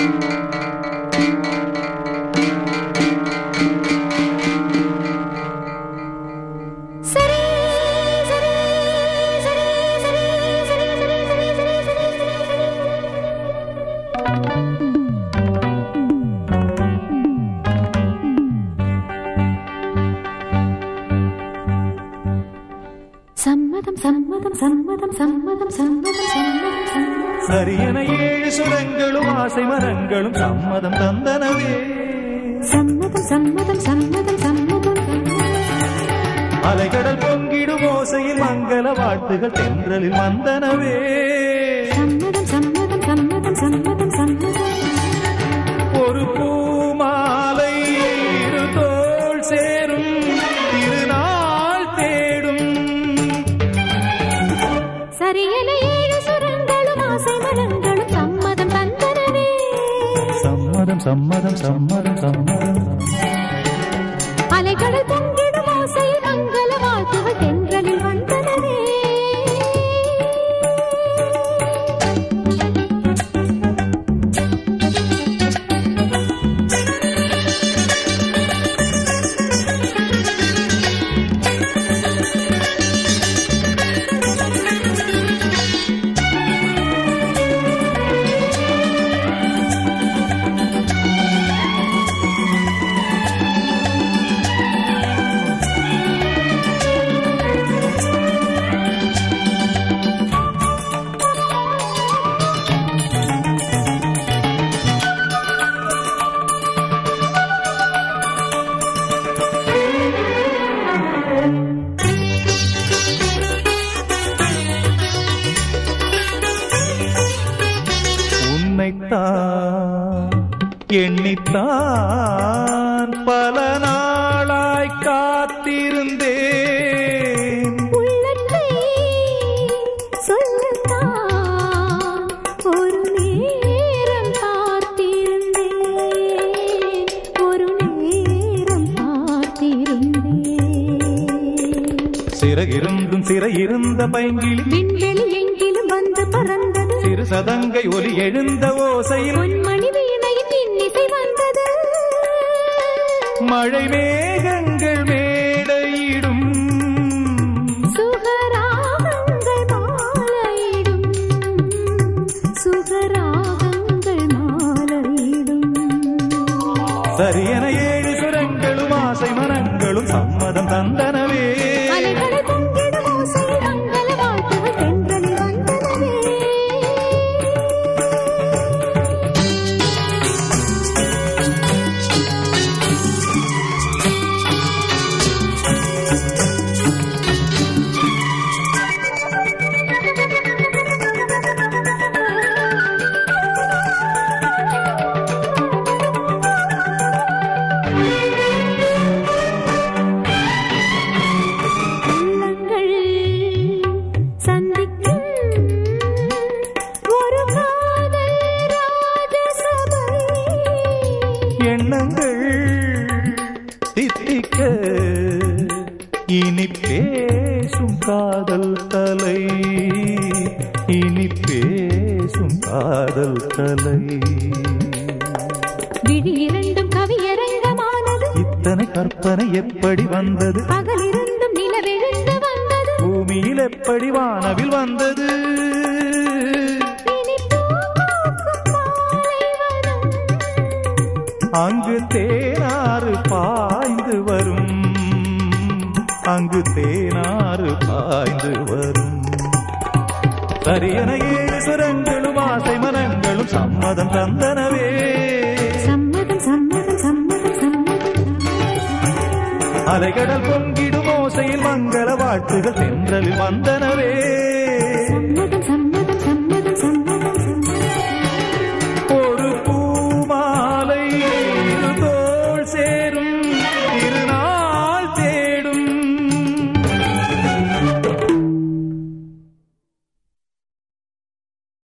சரி சரி சரி சரி சரி சரி சரி சரி சம்மதம் சம்மதம் சம்மதம் சம்மதம் சம்மதம் சம்மதம் சம்மதம் சரியென ஏழு சுரங்களும் ஆசை மரங்களும் சம்மதம் தந்தனவே சம்மதம் சம்மதம் சம்மதம் சம்மதம் அலைகடல் பொங்கிடும் ஓசையில் மங்கள வாழ்த்துகள் தென்றலில் வந்தனவே சம்மதம் சம்மதம் சம்மதம் சம்மதம் சம்மதம் ஒரு பூமாலை இரு தோள் சேரும் திருநாள் தேடும் சரியென ஏழு சுரங்களும் ஆசை மலங்களும் சம்மதம் தந்தனவே சம்மதம் சம்மதம் சம்மதம் சம்மதம் அலைகடல் பொங்கிடும் ஓசை மங்கள வாழ்த்துகள் தென்றலில் வந்தனவே உன்னைத்தான் எண்ணித்தான் பல நாளாய் காத்திருந்தேன் உள்ளத்தை சொல்லத்தான் ஒரு நேரம் பார்த்திருந்தேன் ஒரு நேரம் பார்த்திருந்தேன் சிறகிருந்தும் சிறையிருந்த பைங்கிளி விண்வெளி எங்கிலும் வந்து பறந்தது சிறு சதங்கை ஒலி எழுந்த ஓசையில் பொன்மணி வீணையின் இன்னிசை வந்தது மழை மேகங்கள் மேடையிடும் சுகராகங்கள் மாலையிடும் சுகராகங்கள் மாலையிடும் சரியென ஏழு சுரங்களும் ஆசை மரங்களும் சம்மதம் தந்தனவே அலைகளை பொங்கிடும் ஓசை மங்கள வாழ்த்துகள் தென்றலில் வந்தனவே உள்ளங்கள் சந்திக்கும் ஒரு காதல் ராஜசபை எண்ணங்கள் தித்திக்க இனி பேசும் காதல் தலை இனி பேசும் காதல் தலை விழி இரண்டும் கவியரங்கமானது இத்தனை கற்பனை எப்படி வந்தது பகலிருந்தும் நிலவெழுந்து வந்தது பூமியில் எப்படி வானவில் வந்தது இனி பூக்கும் மாலை வரும் அங்கு தேனாறு பாய்ந்து வரும் அங்கு தேனாறு பாய்ந்து வரும் சரியன ஏழு சுரங்களும் ஆசை மனங்களும் சம்மதம் தந்தனவே சம்மதம் சம்மதம் சம்மதம் சம்மதம் அலைகடல் பொங்கிடும் ஓசையில் மங்கள வாழ்த்துகள் தென்றலில் வந்தனவே